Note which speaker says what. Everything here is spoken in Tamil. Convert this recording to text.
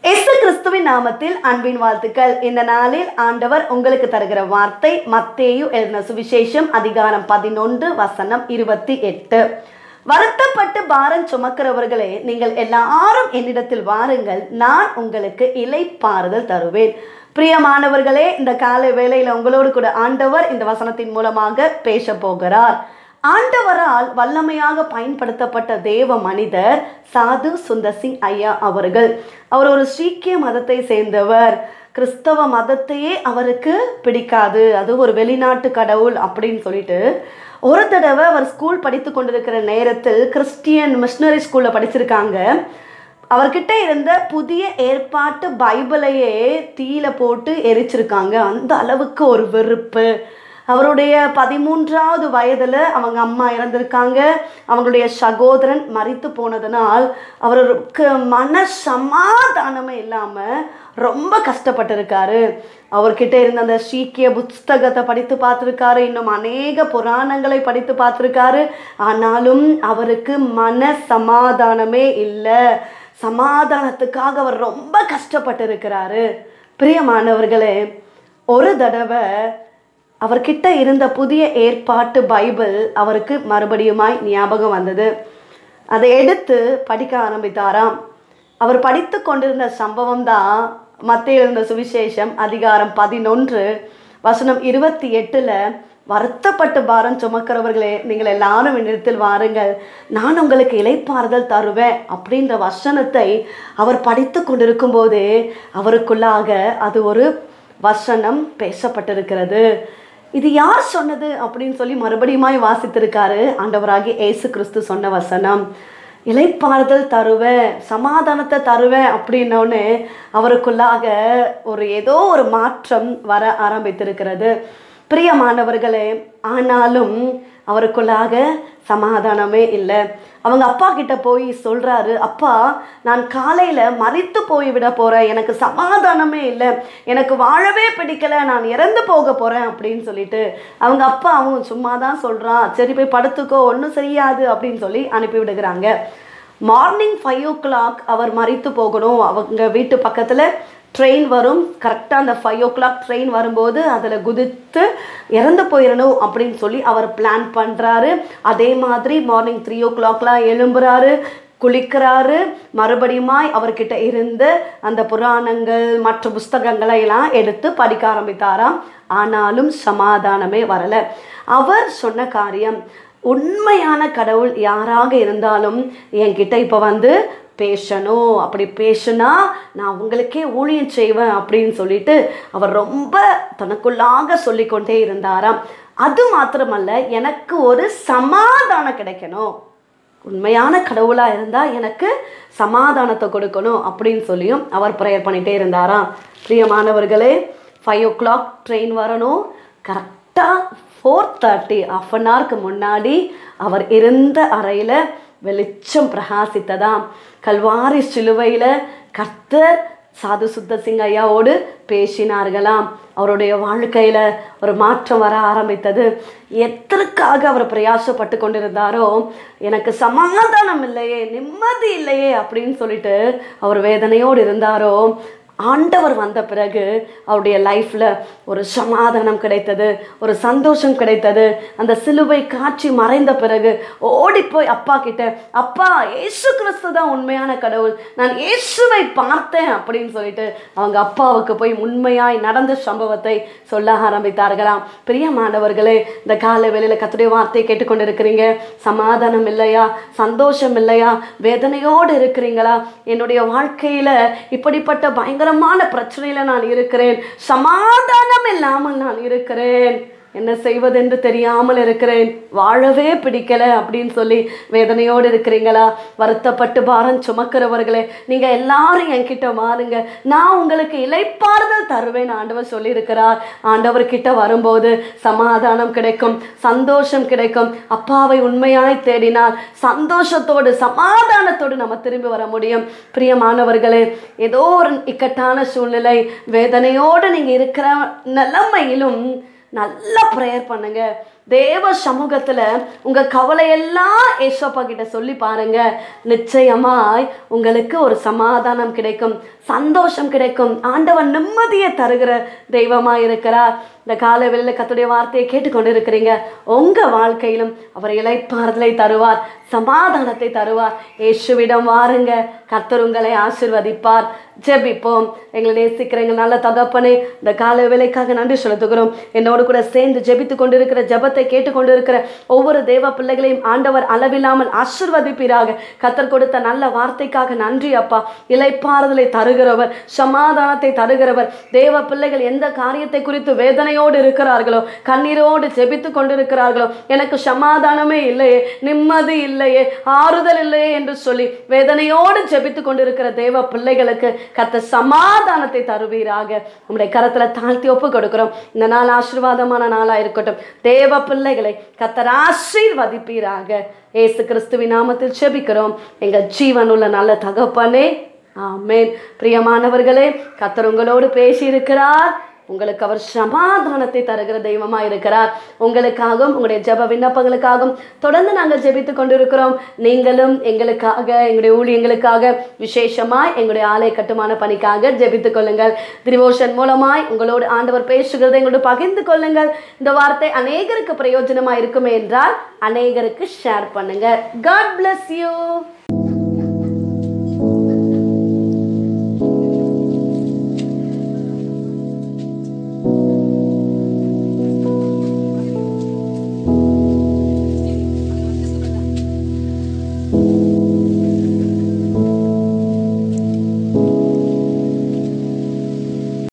Speaker 1: இயேசு கிறிஸ்துவின் நாமத்தில் அன்பின் வாழ்த்துக்கள் இந்த நாளில் ஆண்டவர் உங்களுக்கு தருகிற வார்த்தை மத்தேயு எழுதின சுவிசேஷம் அதிகாரம் பதினொன்று வசனம் இருபத்தி எட்டு வருத்தப்பட்டு பாரம் சுமக்கிறவர்களே நீங்கள் எல்லாரும் என்னிடத்தில் வாருங்கள் நான் உங்களுக்கு இலைப்பாறுதல் தருவேன் பிரியமானவர்களே இந்த காலை வேளையில் உங்களோடு கூட ஆண்டவர் இந்த வசனத்தின் மூலமாக பேச போகிறார் ஆண்டவரால் வல்லமையாக பயன்படுத்தப்பட்ட தேவ மனிதர் சாது சுந்தர் சிங் ஐயா அவர்கள் அவர் ஒரு சீக்கிய மதத்தை சேர்ந்தவர் கிறிஸ்தவ மதத்தையே அவருக்கு பிடிக்காது அது ஒரு வெளிநாட்டு கடவுள் அப்படின்னு சொல்லிட்டு ஒரு தடவை அவர் ஸ்கூல் படித்து கொண்டிருக்கிற நேரத்தில் கிறிஸ்டியன் மிஷினரி ஸ்கூலில் படிச்சிருக்காங்க அவர்கிட்ட இருந்த புதிய ஏற்பாட்டு பைபிளையே தீயில போட்டு எரிச்சிருக்காங்க அந்த அளவுக்கு ஒரு வெறுப்பு அவருடைய பதிமூன்றாவது வயதில் அவங்க அம்மா இறந்திருக்காங்க அவங்களுடைய சகோதரன் மறித்து போனதனால் அவருக்கு மன சமாதானமே இல்லாமல் ரொம்ப கஷ்டப்பட்டிருக்காரு அவர்கிட்ட இருந்த அந்த சீக்கிய புஸ்தகத்தை படித்து பார்த்துருக்காரு இன்னும் அநேக புராணங்களை படித்து பார்த்துருக்காரு ஆனாலும் அவருக்கு மன சமாதானமே இல்லை சமாதானத்துக்காக அவர் ரொம்ப கஷ்டப்பட்டு இருக்கிறாரு பிரியமானவர்களே ஒரு தடவை அவர்கிட்ட இருந்த புதிய ஏற்பாட்டு பைபிள் அவருக்கு மறுபடியுமாய் ஞாபகம் வந்தது அதை எடுத்து படிக்க ஆரம்பித்தாராம் அவர் படித்து கொண்டிருந்த சம்பவம் தான் மத்திய இருந்த சுவிசேஷம் அதிகாரம் பதினொன்று வசனம் இருபத்தி எட்டில் வருத்தப்பட்டு பாரம் சுமக்கிறவர்களே நீங்கள் எல்லாரும் என்னிடத்தில் வாருங்கள் நான் உங்களுக்கு இலைப்பாறுதல் தருவேன் அப்படின்ற வசனத்தை அவர் படித்து கொண்டிருக்கும் போதே அவருக்குள்ளாக அது ஒரு வசனம் பேசப்பட்டிருக்கிறது இது யார் சொன்னது அப்படின்னு சொல்லி மறுபடியுமாய் வாசித்திருக்காரு ஆண்டவராகி ஏசு கிறிஸ்து சொன்ன வசனம் இலைப்பாறுதல் தருவேன் சமாதானத்தை தருவேன் அப்படின்னோடனே அவருக்குள்ளாக ஒரு ஏதோ ஒரு மாற்றம் வர ஆரம்பித்திருக்கிறது பிரியமானவர்களே ஆனாலும் அவருக்குள்ளாக சமாதானமே இல்லை அவங்க அப்பா கிட்ட போய் சொல்கிறாரு அப்பா நான் காலையில் மறித்து போய் விட போகிறேன் எனக்கு சமாதானமே இல்லை எனக்கு வாழவே பிடிக்கல நான் இறந்து போக போகிறேன் அப்படின்னு சொல்லிட்டு அவங்க அப்பா அவன் சும்மா தான் சொல்கிறான் சரி போய் படுத்துக்கோ ஒன்றும் செய்யாது அப்படின்னு சொல்லி அனுப்பி விடுகிறாங்க மார்னிங் ஃபைவ் ஓ கிளாக் அவர் மறித்து போகணும் அவங்க வீட்டு பக்கத்தில் ட்ரெயின் வரும் கரெக்டாக அந்த ஃபைவ் ஓ கிளாக் ட்ரெயின் வரும்போது அதில் குதித்து இறந்து போயிடணும் அப்படின்னு சொல்லி அவர் பிளான் பண்ணுறாரு அதே மாதிரி மார்னிங் த்ரீ ஓ கிளாக்லாம் எழும்புறாரு குளிக்கிறாரு மறுபடியுமாய் அவர்கிட்ட இருந்த அந்த புராணங்கள் மற்ற புஸ்தகங்களை எல்லாம் எடுத்து படிக்க ஆரம்பித்தாராம் ஆனாலும் சமாதானமே வரலை அவர் சொன்ன காரியம் உண்மையான கடவுள் யாராக இருந்தாலும் என்கிட்ட இப்போ வந்து பேசணும் அப்படி பேசுனா நான் உங்களுக்கே ஊழியம் செய்வேன் அப்படின்னு சொல்லிட்டு அவர் ரொம்ப தனக்குள்ளாக சொல்லிக்கொண்டே இருந்தாராம் அது மாத்திரமல்ல எனக்கு ஒரு சமாதானம் கிடைக்கணும் உண்மையான கடவுளாக இருந்தால் எனக்கு சமாதானத்தை கொடுக்கணும் அப்படின்னு சொல்லியும் அவர் ப்ரேயர் பண்ணிகிட்டே இருந்தாராம் பிரியமானவர்களே ஃபைவ் ஓ கிளாக் ட்ரெயின் வரணும் கரெக்டாக ஃபோர் தேர்ட்டி ஆஃப் அன் ஹவருக்கு முன்னாடி அவர் இருந்த அறையில் வெளிச்சம் பிரகாசித்ததாம் கல்வாரி சிலுவையில் கர்த்தர் சாது சுத்த சிங் ஐயாவோடு பேசினார்களாம் அவருடைய வாழ்க்கையில் ஒரு மாற்றம் வர ஆரம்பித்தது எதற்காக அவர் பிரயாசப்பட்டு கொண்டிருந்தாரோ எனக்கு சமாதானம் இல்லையே நிம்மதி இல்லையே அப்படின்னு சொல்லிட்டு அவர் வேதனையோடு இருந்தாரோ ஆண்டவர் வந்த பிறகு அவருடைய லைஃப்பில் ஒரு சமாதானம் கிடைத்தது ஒரு சந்தோஷம் கிடைத்தது அந்த சிலுவை காட்சி மறைந்த பிறகு ஓடி போய் அப்பா கிட்ட அப்பா ஏசு கிறிஸ்து தான் உண்மையான கடவுள் நான் இயேசுவை பார்த்தேன் அப்படின்னு சொல்லிட்டு அவங்க அப்பாவுக்கு போய் உண்மையாய் நடந்த சம்பவத்தை சொல்ல ஆரம்பித்தார்களாம் பிரியமானவர்களே இந்த கால வேளையில் கத்துடைய வார்த்தையை கேட்டுக்கொண்டிருக்கிறீங்க சமாதானம் இல்லையா சந்தோஷம் இல்லையா வேதனையோடு இருக்கிறீங்களா என்னுடைய வாழ்க்கையில் இப்படிப்பட்ட பயங்கர பயங்கரமான பிரச்சனையில் நான் இருக்கிறேன் சமாதானம் இல்லாமல் நான் இருக்கிறேன் என்ன செய்வதென்று தெரியாமல் இருக்கிறேன் வாழவே பிடிக்கல அப்படின்னு சொல்லி வேதனையோடு இருக்கிறீங்களா வருத்தப்பட்டு பாரம் சுமக்கிறவர்களே நீங்க எல்லாரும் என்கிட்ட மாறுங்க நான் உங்களுக்கு இலைப்பாறுதல் தருவேன் ஆண்டவர் சொல்லியிருக்கிறார் ஆண்டவர் கிட்ட வரும்போது சமாதானம் கிடைக்கும் சந்தோஷம் கிடைக்கும் அப்பாவை உண்மையாய் தேடினால் சந்தோஷத்தோடு சமாதானத்தோடு நம்ம திரும்பி வர முடியும் பிரியமானவர்களே ஏதோ ஒரு இக்கட்டான சூழ்நிலை வேதனையோடு நீங்க இருக்கிற நிலைமையிலும் நல்லா ப்ரேயர் பண்ணுங்க தேவ சமூகத்துல உங்க கவலையெல்லாம் ஏசப்பா கிட்ட சொல்லி பாருங்க நிச்சயமாய் உங்களுக்கு ஒரு சமாதானம் கிடைக்கும் சந்தோஷம் கிடைக்கும் ஆண்டவன் நிம்மதியை தருகிற தெய்வமா இருக்கிறார் இந்த கால வெளியில் கத்துடைய வார்த்தையை கேட்டுக்கொண்டு இருக்கிறீங்க உங்க வாழ்க்கையிலும் அவர் இலைப்பாறுதலை தருவார் சமாதானத்தை தருவார் இயேசுவிடம் வாருங்க கர்த்தர் உங்களை ஆசிர்வதிப்பார் ஜெபிப்போம் எங்களை நேசிக்கிற எங்கள் நல்ல தகப்பனே இந்த கால வேலைக்காக நன்றி செலுத்துகிறோம் என்னோடு கூட சேர்ந்து ஜெபித்து கொண்டிருக்கிற ஜெபத்தை கேட்டுக்கொண்டு இருக்கிற ஒவ்வொரு தேவ பிள்ளைகளையும் ஆண்டவர் அளவில்லாமல் ஆசிர்வதிப்பீராக கத்தர் கொடுத்த நல்ல வார்த்தைக்காக நன்றி அப்பா இலைப்பாறுதலை தருகிறவர் சமாதானத்தை தருகிறவர் தேவ பிள்ளைகள் எந்த காரியத்தை குறித்து வேதனையோடு இருக்கிறார்களோ கண்ணீரோடு ஜெபித்து கொண்டிருக்கிறார்களோ எனக்கு சமாதானமே இல்லையே நிம்மதி இல்லையே ஆறுதல் இல்லையே என்று சொல்லி வேதனையோடு ஜெபித்து கொண்டிருக்கிற தேவ பிள்ளைகளுக்கு கத்த சமாதானத்தை தருவீராக உங்களுடைய கரத்துல தாழ்த்தி ஒப்பு கொடுக்கிறோம் இந்த நாள் ஆசீர்வாதமான நாளா இருக்கட்டும் தேவ பிள்ளைகளை கத்தர் ஆசீர்வதிப்பீராக ஏசு கிறிஸ்துவின் நாமத்தில் செபிக்கிறோம் எங்க ஜீவனுள்ள நல்ல தகப்பனே ஆமென் பிரியமானவர்களே கத்தர் உங்களோடு பேசியிருக்கிறார் உங்களுக்கு அவர் சமாதானத்தை தருகிற தெய்வமா இருக்கிறார் உங்களுக்காகவும் உங்களுடைய ஜெப விண்ணப்பங்களுக்காகவும் தொடர்ந்து நாங்கள் ஜெபித்து கொண்டிருக்கிறோம் நீங்களும் எங்களுக்காக எங்களுடைய ஊழியங்களுக்காக விசேஷமாய் எங்களுடைய ஆலய கட்டுமான பணிக்காக ஜெபித்துக் கொள்ளுங்கள் திரிவோஷன் மூலமாய் உங்களோடு ஆண்டவர் பேசுகிறதை எங்களோடு பகிர்ந்து கொள்ளுங்கள் இந்த வார்த்தை அநேகருக்கு பிரயோஜனமா இருக்குமே என்றால் அநேகருக்கு ஷேர் பண்ணுங்க காட் bless யூ